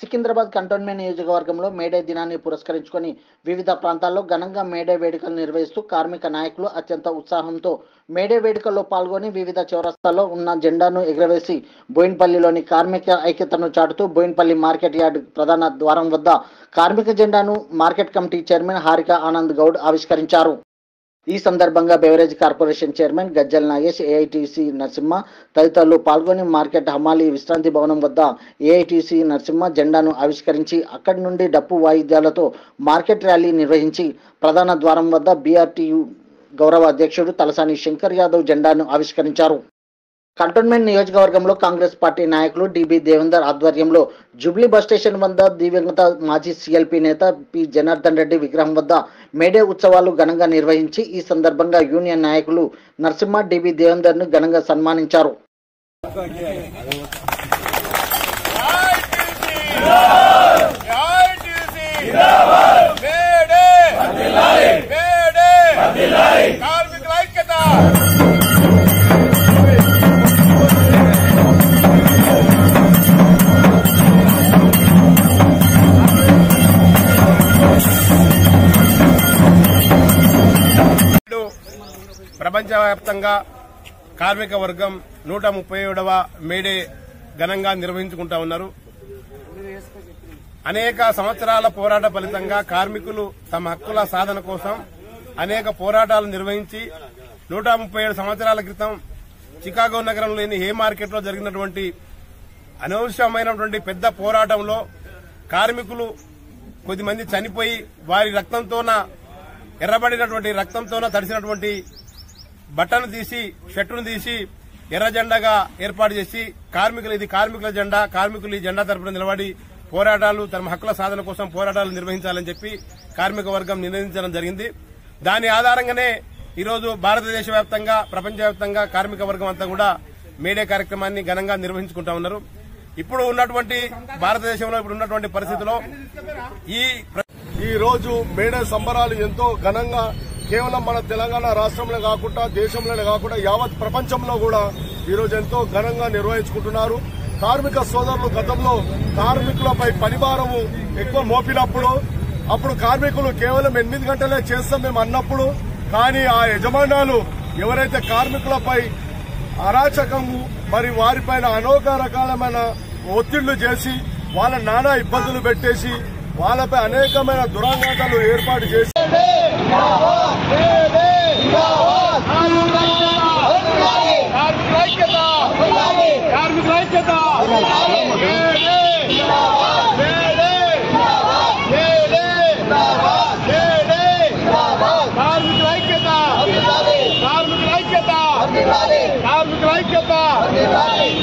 Secunderabad cantonment నియోజకవర్గంలో May Day దినాన్ని పురస్కరించుకొని వివిధ ప్రాంతాల్లో ఘనంగా మేడే వేడుకలు నిర్వహిస్తూ కార్మిక నాయకులు అత్యంత ఉత్సాహంతో మేడే వేడుకల్లో పాల్గొని వివిధ చౌరస్తాల్లో ఉన్న జెండాను ఎగురవేసి బోయిన్పల్లిలోని కార్మిక ఐక్యతను చాటుతూ బోయిన్పల్లి మార్కెట్ యార్డ్ ప్రధాన ద్వారం వద్ద కార్మిక జెండాను market committee chairman Harika Anand Goud ఆవిష్కరించారు ఈ సందర్భంగా beverage corporation chairman Gajjal Nagesh AITC Narasimha తదితరులు పాల్గొని మార్కెట్ హమాలి విశ్రాంతి భవనం వద్ద ఏఐటీసీ నరసింహ జెండాను ఆవిష్కరించి అక్కడి నుండి డప్పు వాయిద్యాలతో మార్కెట్ ర్యాలీ నిర్వహించి ప్రధాన ద్వారం వద్ద బీఆర్టీయు గౌరవ అధ్యక్షుడు తలసాని శంకర్ యాదవ్ జెండాను ఆవిష్కరించారు కంటోన్మెంట్ నియోజకవర్గంలో కాంగ్రెస్ పార్టీ నాయకులు డిబి దేవేందర్ ఆధ్వర్యంలో జూబ్లీ బస్ స్టేషన్ వద్ద దివంగత మాజీ సీఎల్పీ నేత పి జనార్దన్ రెడ్డి విగ్రహం వద్ద మేడే ఉత్సవాలు ఘనంగా నిర్వహించి ఈ సందర్భంగా యూనియన్ నాయకులు నరసింహ డిబి దేవేందర్ ను ఘనంగా సన్మానించారు కార్మికుల ఐక్యత నేడు ప్రపంచవ్యాప్తంగా కార్మిక వర్గం నూట ముప్పై ఏడవ మేడే ఘనంగా నిర్వహించుకుంటా ఉన్నారు అనేక సంవత్సరాల పోరాట ఫలితంగా కార్మికులు తమ హక్కుల సాధన కోసం అనేక పోరాటాలు నిర్వహించి నూట ముప్పై ఏడు సంవత్సరాల క్రితం చికాగో నగరంలోని హే మార్కెట్లో జరిగినటువంటి అనవసరమైనటువంటి పెద్ద పోరాటంలో కార్మికులు కొద్దిమంది చనిపోయి వారి రక్తంతోన ఎర్రబడినటువంటి రక్తంతోన తడిసినటువంటి బట్టను తీసి షర్టును తీసి ఎర్ర జెండాగా ఏర్పాటు చేసి కార్మికులు ఇది కార్మికుల జెండా కార్మికులు ఈ జెండా తరపున నిలబడి పోరాటాలు తమ హక్కుల సాధన కోసం పోరాటాలు నిర్వహించాలని చెప్పి కార్మిక వర్గం నిర్ణయించడం జరిగింది దాని ఆధారంగానే ఈరోజు భారతదేశ వ్యాప్తంగా ప్రపంచవ్యాప్తంగా కార్మిక వర్గం అంతా కూడా మేడే కార్యక్రమాన్ని ఘనంగా నిర్వహించుకుంటా ఉన్నారు ఇప్పుడు ఉన్నటువంటి భారతదేశంలో ఇప్పుడు ఉన్నటువంటి పరిస్థితిలో ఈ ప్ర- ఈ రోజు మేడే సంబరాలు ఎంతో ఘనంగా కేవలం మన తెలంగాణ రాష్ట్రంలో కాకుండా దేశంలోనే కాకుండా యావత్ ప్రపంచంలో కూడా ఈ రోజు ఎంతో ఘనంగా నిర్వహించుకుంటున్నారు కార్మిక సోదరులు గతంలో కార్మికులపై పనిభారము ఎక్కువ మోపినప్పుడు అప్పుడు కార్మికులు కేవలం ఎనిమిది గంటలే చేస్తాం మేము అన్నప్పుడు కానీ ఆ యజమానాలు ఎవరైతే కార్మికులపై అరాచకము మరి వారిపైన అనేక రకాలమైన ఒత్తిళ్లు చేసి వాళ్ళ నానా ఇబ్బందులు పెట్టేసి వాళ్ళపై అనేకమైన దురాఘాతాలు ఏర్పాటు చేసి కార్మికుల ఐక్యత కార్మికుల ఐక్యత మేడే! మేడే! మేడే! మేడే! కార్మికుల ఐక్యత కార్మికుల ఐక్యత కార్మికుల ఐక్యత